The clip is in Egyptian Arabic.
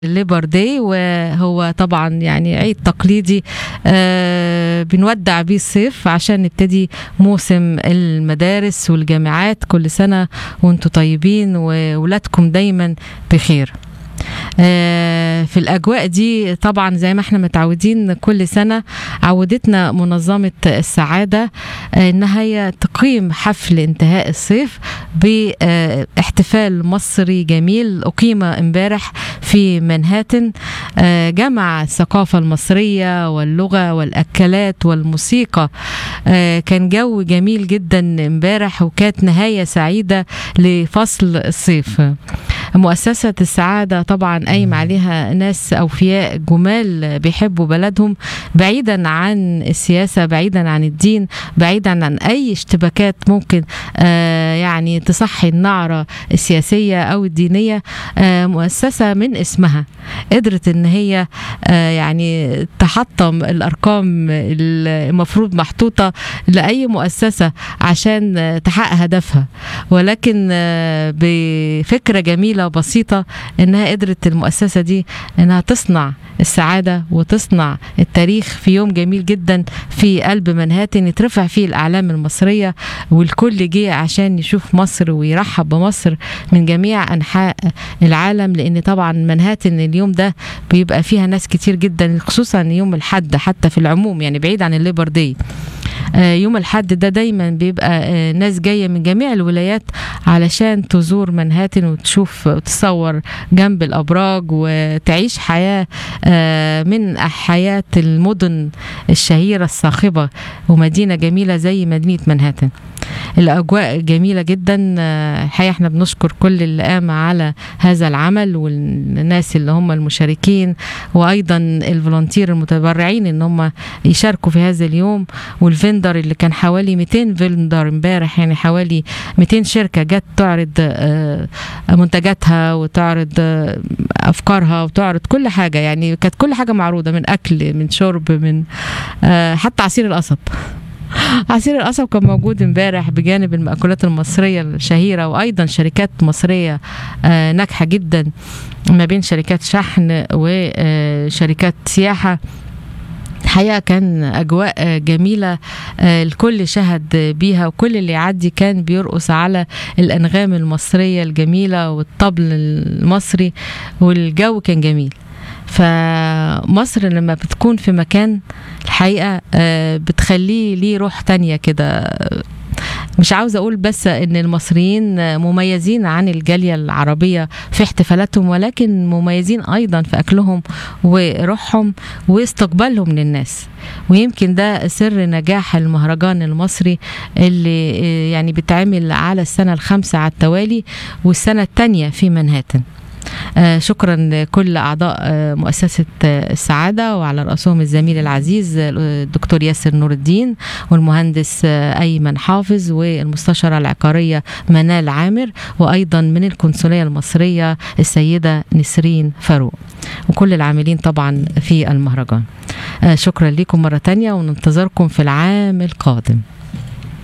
الليبر داي وهو طبعا يعني عيد تقليدي آه بنودع بيه الصيف عشان نبتدي موسم المدارس والجامعات كل سنة وانتم طيبين وولادكم دايما بخير آه في الأجواء دي طبعا زي ما احنا متعودين كل سنة عودتنا منظمة السعادة آه إنها هي تقيم حفل انتهاء الصيف باحتفال مصري جميل أقيم امبارح في منهاتن آه جمع الثقافة المصرية واللغة والأكلات والموسيقى كان جو جميل جدا امبارح وكانت نهاية سعيدة لفصل الصيف مؤسسة السعادة طبعا قايم عليها ناس أوفياء جمال بيحبوا بلدهم بعيدا عن السياسة بعيدا عن الدين بعيدا عن أي اشتباكات ممكن آه يعني تصحي النعرة السياسية أو الدينية آه مؤسسة من اسمها قدرت ان هي آه يعني تحطم الارقام المفروض محطوطه لاي مؤسسه عشان تحقق هدفها ولكن بفكره جميله وبسيطه انها قدرت المؤسسه دي انها تصنع السعاده وتصنع التاريخ في يوم جميل جدا في قلب منهاتن يترفع فيه الاعلام المصريه والكل جه عشان يشوف مصر ويرحب بمصر من جميع انحاء العالم لان طبعا منهاتن اليوم ده بيبقى فيها ناس كتير جدا خصوصا يوم الحد حتى في العموم يعني بعيد عن الليبر داي يوم الحد ده دايما بيبقى ناس جايه من جميع الولايات علشان تزور منهاتن وتشوف وتصور جنب الابراج وتعيش حياه من حياه المدن الشهيره الصاخبه ومدينه جميله زي مدينه منهاتن الاجواء جميله جدا الحقيقه احنا بنشكر كل اللي قام على هذا العمل والناس اللي هم المشاركين وايضا الفولنتير المتبرعين ان هم يشاركوا في هذا اليوم والفندر اللي كان حوالي 200 فندر امبارح يعني حوالي 200 شركه جت تعرض منتجاتها وتعرض افكارها وتعرض كل حاجه يعني كانت كل حاجه معروضه من اكل من شرب من حتى عصير القصب عصير القصب كان موجود امبارح بجانب المأكولات المصرية الشهيرة وأيضا شركات مصرية ناجحة جدا ما بين شركات شحن وشركات سياحة الحقيقه كان اجواء جميله الكل شهد بيها وكل اللي يعدي كان بيرقص على الانغام المصريه الجميله والطبل المصري والجو كان جميل فمصر لما بتكون في مكان الحقيقه بتخليه ليه روح تانية كده مش عاوزه اقول بس ان المصريين مميزين عن الجاليه العربيه في احتفالاتهم ولكن مميزين ايضا في اكلهم وروحهم واستقبالهم للناس ويمكن ده سر نجاح المهرجان المصري اللي يعني بيتعمل على السنه الخامسه على التوالي والسنه الثانيه في منهاتن آه شكرا لكل اعضاء آه مؤسسه آه السعاده وعلى راسهم الزميل العزيز الدكتور ياسر نور الدين والمهندس ايمن حافظ والمستشاره العقاريه منال عامر وايضا من القنصليه المصريه السيده نسرين فاروق وكل العاملين طبعا في المهرجان شكرا لكم مره تانية وننتظركم في العام القادم